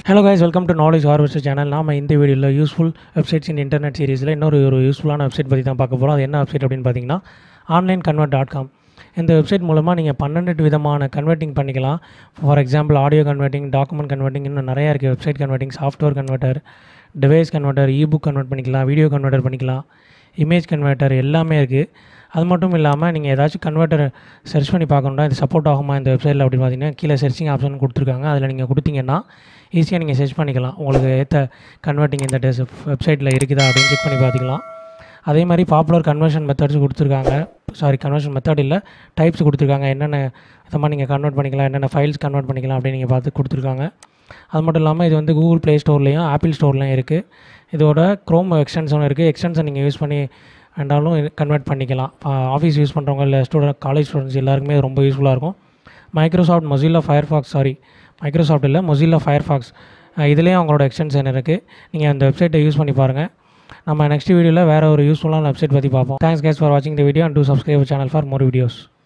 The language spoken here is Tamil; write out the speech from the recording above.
hello guys welcome to knowledge harvester channel நாம இந்த வீடியோவில் யூஸ்ஃபுல் வெப்சைட்ஸ் இன் இன்டர்நெட் சீரிஸில் இன்னொரு ஒரு யூஸ்ஃபுல்லான வெப்சைட் பற்றி தான் பார்க்க போகிறோம் அது என்ன வெப்சைட் அப்படின்னு பார்த்தீங்கன்னா ஆன்லைன் கன்வெர்ட் டாட் காம் இந்த வெப்சைட் மூலமாக நீங்கள் பன்னெண்டு விதமான கன்வெர்ட்டிங் பண்ணிக்கலாம் for example audio converting document converting இன்னும் நிறையா இருக்குது website converting software converter device converter ebook convert பண்ணிக்கலாம் வீடியோ கன்வெர்ட்டர் பண்ணிக்கலாம் இமேஜ் கன்வெர்ட்டர் எல்லாமே இருக்குது அது மட்டும் இல்லாமல் நீங்கள் ஏதாச்சும் கன்வெர்ட்டர் சர்ச் பண்ணி பார்க்கணுன்னா இது சப்போர்ட் ஆகுமா இந்த வெப்சைட்டில் அப்படின்னு பார்த்தீங்கன்னா கீழே சர்ச்சிங் ஆப்ஷன் கொடுத்துருக்காங்க அதில் நீங்கள் கொடுத்தீங்கன்னா ஈஸியாக நீங்கள் சர்ச் பண்ணிக்கலாம் உங்களுக்கு ஏற்ற கன்வெர்ட்டிங் இந்த டெஸ் வெப்சைட்டில் இருக்குதா அப்படின்னு செக் பண்ணி பார்த்துக்கலாம் அதே மாதிரி பாப்புலர் கன்வர்ஷன் மெத்தட்ஸ் கொடுத்துருக்காங்க சாரி கன்வர்ஷன் மெத்தட் இல்லை டைப்ஸ் கொடுத்துருக்காங்க என்னென்ன விதமாக நீங்கள் கன்வெர்ட் பண்ணிக்கலாம் என்னென்ன ஃபைல்ஸ் கன்வெர்ட் பண்ணிக்கலாம் அப்படின்னு நீங்கள் பார்த்து கொடுத்துருக்காங்க அது மட்டும் இல்லாமல் இது வந்து கூகுள் ப்ளே ஸ்டோர்லேயும் ஆப்பிள் ஸ்டோர்லேயும் இருக்குது இதோட க்ரோம் எக்ஸ்டென்ஷனும் இருக்குது எக்ஸ்டென்ஷன் நீங்கள் யூஸ் பண்ணி வேண்டாலும் கன்வெர்ட் பண்ணிக்கலாம் ஆஃபீஸ் யூஸ் பண்ணுறவங்க இல்லை ஸ்டூடெண்ட் காலேஜ் ஸ்டூடெண்ட்ஸ் எல்லாருக்குமே இது ரொம்ப யூஸ்ஃபுல்லாக இருக்கும் Microsoft Mozilla Firefox sorry Microsoft இல்லை மொசில்லா ஃபயர்ஃபாக்ஸ் இதுலேயும் அவங்களோட எக்ஸ்டென்ஷன் இருக்குது நீங்கள் அந்த வெப்சைட்டை யூஸ் பண்ணி பாருங்கள் நம்ம நெக்ஸ்ட் வீடியோவில் வேறு ஒரு யூஸ்ஃபுல்லான வெப்சைட் பற்றி பார்ப்போம் தேங்க்ஸ் கேஸ் ஃபார் வாட்சிங் the video and do subscribe channel for more videos